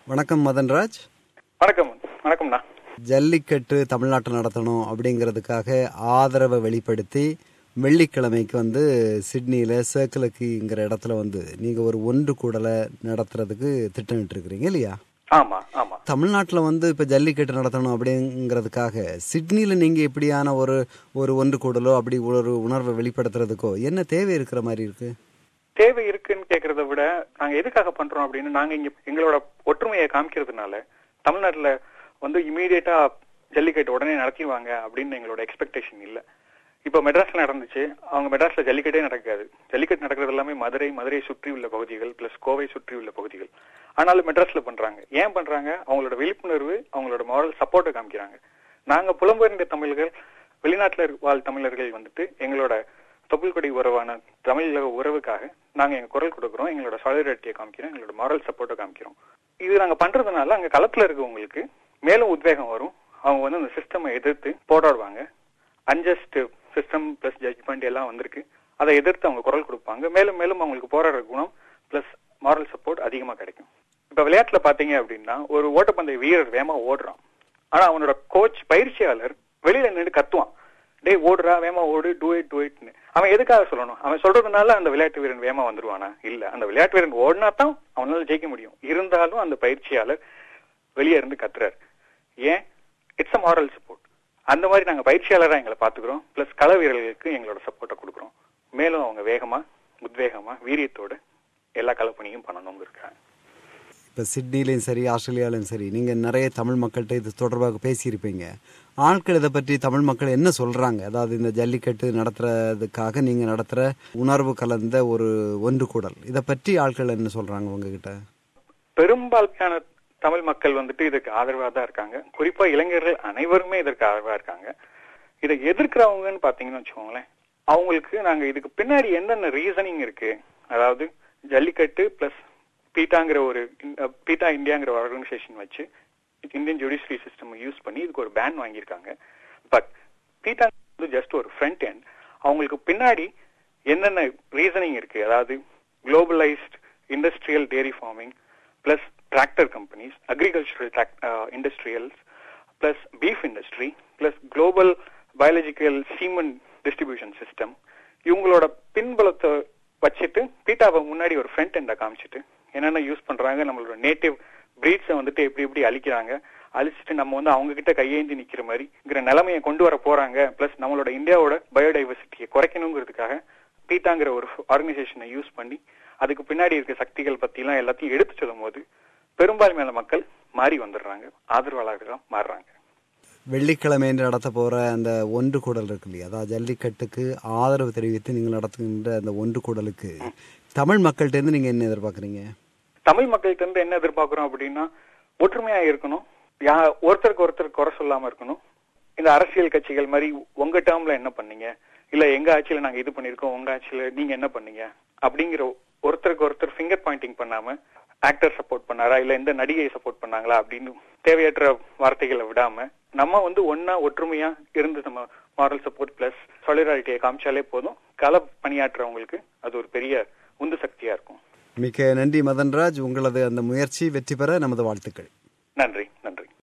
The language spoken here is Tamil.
வணக்கம் மதன்ராஜ் வணக்கம் வணக்கம்ண்ணா ஜல்லிக்கட்டு தமிழ்நாட்டில் நடத்தணும் அப்படிங்கிறதுக்காக ஆதரவை வெளிப்படுத்தி வெள்ளிக்கிழமைக்கு வந்து சிட்னியில் சேக்கலக்கிங்கிற இடத்துல வந்து நீங்கள் ஒரு ஒன்று கூடலை நடத்துறதுக்கு திட்டமிட்டு இருக்கிறீங்க இல்லையா ஆமா ஆமா தமிழ்நாட்டில் வந்து இப்போ ஜல்லிக்கட்டு நடத்தணும் அப்படிங்கிறதுக்காக சிட்னியில் நீங்கள் எப்படியான ஒரு ஒரு ஒன்று கூடலோ அப்படி ஒரு உணர்வை வெளிப்படுத்துறதுக்கோ என்ன தேவை இருக்கிற மாதிரி இருக்கு தேவை இருக்குன்னு கேக்குறத விட நாங்க எதுக்காக பண்றோம் அப்படின்னு நாங்க இங்க எங்களோட ஒற்றுமையை காமிக்கிறதுனால தமிழ்நாட்டுல வந்து இமீடியட்டா ஜல்லிக்கட்டு உடனே நடத்திடுவாங்க அப்படின்னு எங்களோட எக்ஸ்பெக்டேஷன் இல்ல இப்போ மெட்ராஸ்ல நடந்துச்சு அவங்க மெட்ராஸ்ல ஜல்லிக்கட்டே நடக்காது ஜல்லிக்கட்டு நடக்கிறது எல்லாமே மதுரை மதுரையை சுற்றி உள்ள பகுதிகள் பிளஸ் கோவை சுற்றி உள்ள பகுதிகள் ஆனாலும் மெட்ராஸ்ல பண்றாங்க ஏன் பண்றாங்க அவங்களோட விழிப்புணர்வு அவங்களோட மாரல் சப்போர்ட்டை காமிக்கிறாங்க நாங்க புலம்பெயர்ந்த தமிழர்கள் வெளிநாட்டுல இருக்க- வாழ் தமிழர்கள் வந்துட்டு எங்களோட தொப்புள்கொடி உறவான தமிழக உறவுக்காக நாங்க எங்க குரல் கொடுக்குறோம் எங்களோட சாலிடாரிட்டியை காமிக்கிறோம் எங்களோட மாரல் சப்போர்ட்டை காமிக்கிறோம் இது நாங்க பண்றதுனால அங்க களத்துல இருக்கவங்களுக்கு மேலும் உத்வேகம் வரும் அவங்க வந்து அந்த சிஸ்டமை எதிர்த்து போராடுவாங்க அன்ஜஸ்ட் சிஸ்டம் பிளஸ் ஜட்ஜ்மெண்ட் எல்லாம் வந்திருக்கு அதை எதிர்த்து அவங்க குரல் கொடுப்பாங்க மேலும் மேலும் அவங்களுக்கு போராடுற குணம் பிளஸ் மாரல் சப்போர்ட் அதிகமா கிடைக்கும் இப்ப விளையாட்டுல பாத்தீங்க அப்படின்னா ஒரு ஓட்டப்பந்தய வீரர் வேகமா ஓடுறான் ஆனா அவனோட கோச் பயிற்சியாளர் வெளியில நின்று கத்துவான் டேய் ஓடுறா வேமா ஓடு டூ இட் டூ இட்னு அவன் எதுக்காக சொல்லணும் அவன் சொல்றதுனால அந்த விளையாட்டு வீரன் வேகமா வந்துருவானா இல்ல அந்த விளையாட்டு வீரன் ஓடினா தான் அவனால ஜெயிக்க முடியும் இருந்தாலும் அந்த பயிற்சியாளர் வெளியே இருந்து கத்துறாரு ஏன் இட்ஸ் அ மாரல் சப்போர்ட் அந்த மாதிரி நாங்க பயிற்சியாளரா எங்களை பாத்துக்கிறோம் பிளஸ் கள வீரர்களுக்கு எங்களோட சப்போர்ட்டை கொடுக்குறோம் மேலும் அவங்க வேகமா உத்வேகமா வீரியத்தோட எல்லா களப்பணியும் பண்ணணுங்க இருக்காங்க இப்போ சிட்னிலையும் சரி ஆஸ்திரேலியாலையும் சரி நீங்கள் நிறைய தமிழ் மக்கள்கிட்ட இது தொடர்பாக பேசியிருப்பீங்க ஆட்கள் இதை பற்றி தமிழ் மக்கள் என்ன சொல்கிறாங்க அதாவது இந்த ஜல்லிக்கட்டு நடத்துறதுக்காக நீங்கள் நடத்துகிற உணர்வு கலந்த ஒரு ஒன்று கூடல் இதை பற்றி ஆட்கள் என்ன சொல்கிறாங்க உங்ககிட்ட பெரும்பான்மையான தமிழ் மக்கள் வந்துட்டு இதுக்கு ஆதரவா தான் இருக்காங்க குறிப்பா இளைஞர்கள் அனைவருமே இதற்கு ஆதரவா இருக்காங்க இதை எதிர்க்கிறவங்கன்னு பாத்தீங்கன்னு வச்சுக்கோங்களேன் அவங்களுக்கு நாங்க இதுக்கு பின்னாடி என்னென்ன ரீசனிங் இருக்கு அதாவது ஜல்லிக்கட்டு பிளஸ் பீட்டாங்கிற ஒரு பீட்டா இந்தியாங்கிற ஒரு ஆர்கனைசேஷன் வச்சு இந்தியன் ஜுடிஷியரி சிஸ்டம் யூஸ் பண்ணி இதுக்கு ஒரு பேன் வாங்கியிருக்காங்க பட் பீட்டா வந்து ஜஸ்ட் ஒரு ஃப்ரண்ட் எண்ட் அவங்களுக்கு பின்னாடி என்னென்ன ரீசனிங் இருக்கு அதாவது globalised industrial dairy farming plus tractor companies agricultural industrials plus beef industry plus global biological semen distribution system இவங்களோட பின்புலத்தை வச்சுட்டு பீட்டாவை முன்னாடி ஒரு ஃப்ரண்ட் எண்டை காமிச்சிட்டு என்னென்ன யூஸ் பண்றாங்க நம்மளோட நேட்டிவ் பிரீட்ஸை வந்துட்டு எப்படி எப்படி அழிக்கிறாங்க அழிச்சிட்டு நம்ம வந்து அவங்க கிட்ட கையேந்தி நிக்கிற மாதிரிங்கிற நிலைமையை கொண்டு வர போறாங்க பிளஸ் நம்மளோட இந்தியாவோட பயோடைவர்சிட்டியை குறைக்கணுங்கிறதுக்காக பீட்டாங்கிற ஒரு ஆர்கனைசேஷனை யூஸ் பண்ணி அதுக்கு பின்னாடி இருக்க சக்திகள் பத்தி எல்லாம் எல்லாத்தையும் எடுத்து சொல்லும் போது பெரும்பான்மையான மக்கள் மாறி வந்துடுறாங்க ஆதரவாளர்களா மாறுறாங்க வெள்ளிக்கிழமை என்று நடத்த போகிற அந்த ஒன்று கூடல் இருக்கு இல்லையா அதாவது ஜல்லிக்கட்டுக்கு ஆதரவு தெரிவித்து நீங்கள் நடத்துகின்ற அந்த ஒன்று கூடலுக்கு தமிழ் மக்கள்கிட்டேருந்து நீங்கள் என்ன எதிர்பார்க்குறீங்க தமிழ் மக்கள்கிட்ட இருந்து என்ன எதிர்பார்க்கிறோம் அப்படின்னா ஒற்றுமையா இருக்கணும் யா ஒருத்தருக்கு ஒருத்தர் குறை சொல்லாம இருக்கணும் இந்த அரசியல் கட்சிகள் மாதிரி உங்க டேர்ம்ல என்ன பண்ணீங்க இல்ல எங்க ஆட்சியில நாங்க இது பண்ணிருக்கோம் உங்க ஆட்சியில நீங்க என்ன பண்ணீங்க அப்படிங்கிற ஒருத்தருக்கு ஒருத்தர் ஃபிங்கர் பாயிண்டிங் பண்ணாம ஆக்டர் சப்போர்ட் பண்ணாரா இல்ல இந்த நடிகையை சப்போர்ட் பண்ணாங்களா அப்படின்னு தேவையற்ற வார்த்தைகளை விடாம நம்ம வந்து ஒன்னா ஒற்றுமையா இருந்து நம்ம மாரல் சப்போர்ட் பிளஸ் சொலிடாரிட்டியை காமிச்சாலே போதும் கள பணியாற்றுறவங்களுக்கு அது ஒரு பெரிய உந்து சக்தியா இருக்கும் மிக்க நன்றி மதன்ராஜ் உங்களது அந்த முயற்சி வெற்றி பெற நமது வாழ்த்துக்கள் நன்றி நன்றி